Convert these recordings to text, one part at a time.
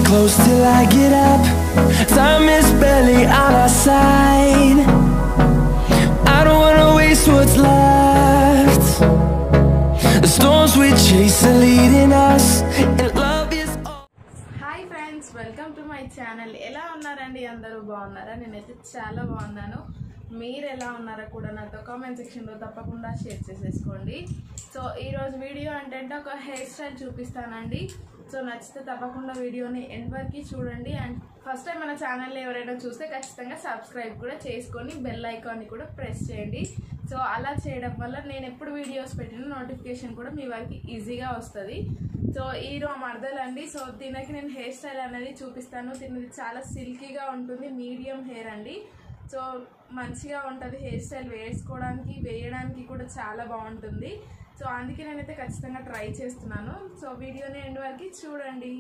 close till I get up. Time is barely on our side. I don't wanna waste what's left. The storms we chase are leading us, and love is all. Hi friends welcome to my channel ఎలా ఉన్నారండి అందరూ బాగున్నారా నేనైతే చాలా బాగున్నాను మీరు ఎలా ఉన్నారో కూడా నాతో కామెంట్ సెక్షన్లో తప్పకుండా షేర్ చేసేసుకోండి సో ఈరోజు వీడియో ఏంటంటే ఒక హెయిర్ స్టైల్ చూపిస్తానండి సో నచ్చితే తప్పకుండా వీడియోని ఎండ్ వరకు చూడండి అండ్ ఫస్ట్ టైం మన ఛానల్ని ఎవరైనా చూస్తే ఖచ్చితంగా సబ్స్క్రైబ్ కూడా చేసుకొని బెల్ ఐకాన్ని కూడా ప్రెస్ చేయండి సో అలా చేయడం వల్ల నేను ఎప్పుడు వీడియోస్ పెట్టిన నోటిఫికేషన్ కూడా మీ వరకు ఈజీగా వస్తుంది సో ఈ రో మరదలండి సో దీనికి నేను హెయిర్ స్టైల్ అనేది చూపిస్తాను దీనిది చాలా సిల్కీగా ఉంటుంది మీడియం హెయిర్ అండి సో మంచిగా ఉంటుంది హెయిర్ స్టైల్ వేసుకోవడానికి వేయడానికి కూడా చాలా బాగుంటుంది సో అందుకే నేనైతే ఖచ్చితంగా ట్రై చేస్తున్నాను సో వీడియోని ఎండ్ వరకు చూడండి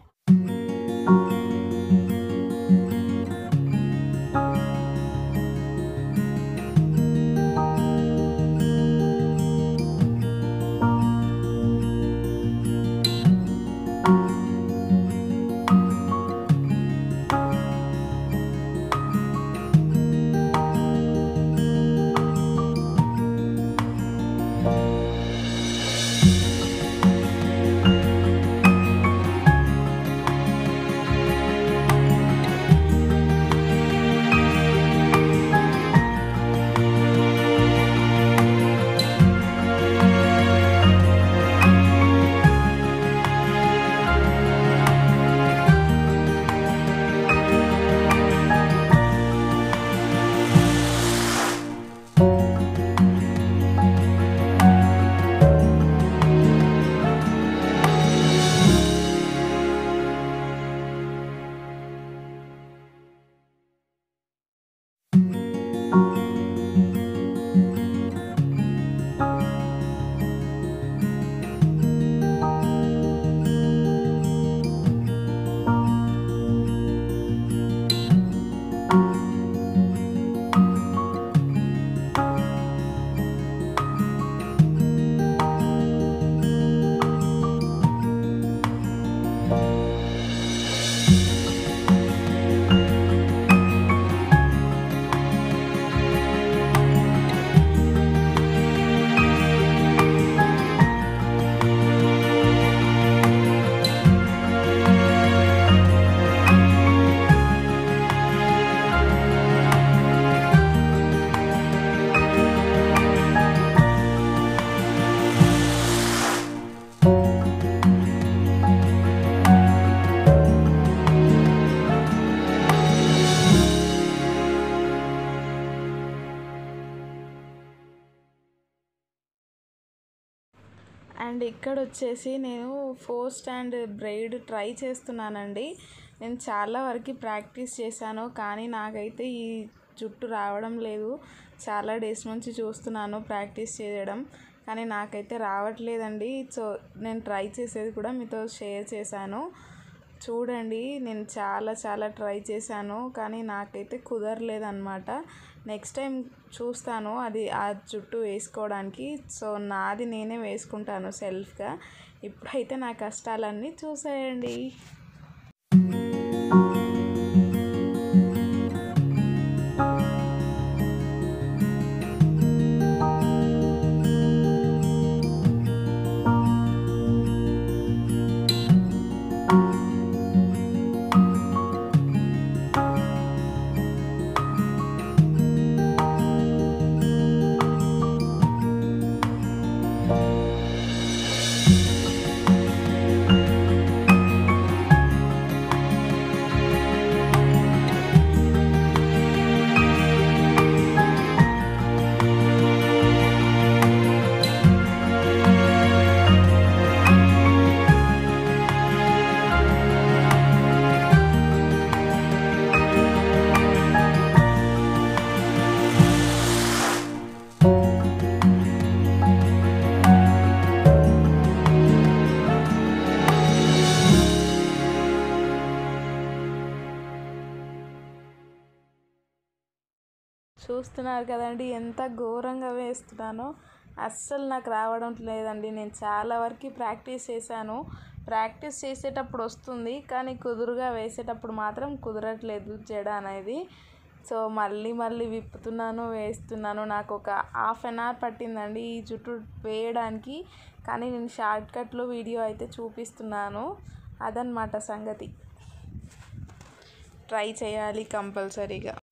అండ్ ఇక్కడ వచ్చేసి నేను ఫోర్ స్టాండ్ బ్రైడ్ ట్రై చేస్తున్నానండి నేను చాలా వరకు ప్రాక్టీస్ చేశాను కానీ నాకైతే ఈ జుట్టు రావడం లేదు చాలా డేస్ నుంచి చూస్తున్నాను ప్రాక్టీస్ చేయడం కానీ నాకైతే రావట్లేదండి సో నేను ట్రై చేసేది కూడా మీతో షేర్ చేశాను చూడండి నేను చాలా చాలా ట్రై చేశాను కానీ నాకైతే కుదరలేదన్నమాట నెక్స్ట్ టైం చూస్తాను అది ఆ జుట్టు వేసుకోవడానికి సో నాది నేనే వేసుకుంటాను సెల్ఫ్గా ఇప్పుడైతే నా కష్టాలన్నీ చూసేయండి చూస్తున్నారు కదండి ఎంత ఘోరంగా వేస్తున్నానో అస్సలు నాకు రావడం లేదండి నేను చాలా వరకు ప్రాక్టీస్ చేశాను ప్రాక్టీస్ చేసేటప్పుడు వస్తుంది కానీ కుదురుగా వేసేటప్పుడు మాత్రం కుదరట్లేదు జడ అనేది సో మళ్ళీ మళ్ళీ విప్పుతున్నాను వేస్తున్నాను నాకు ఒక హాఫ్ అన్ అవర్ పట్టిందండి ఈ జుట్టు వేయడానికి కానీ నేను షార్ట్ కట్లో వీడియో అయితే చూపిస్తున్నాను అదనమాట సంగతి ట్రై చేయాలి కంపల్సరీగా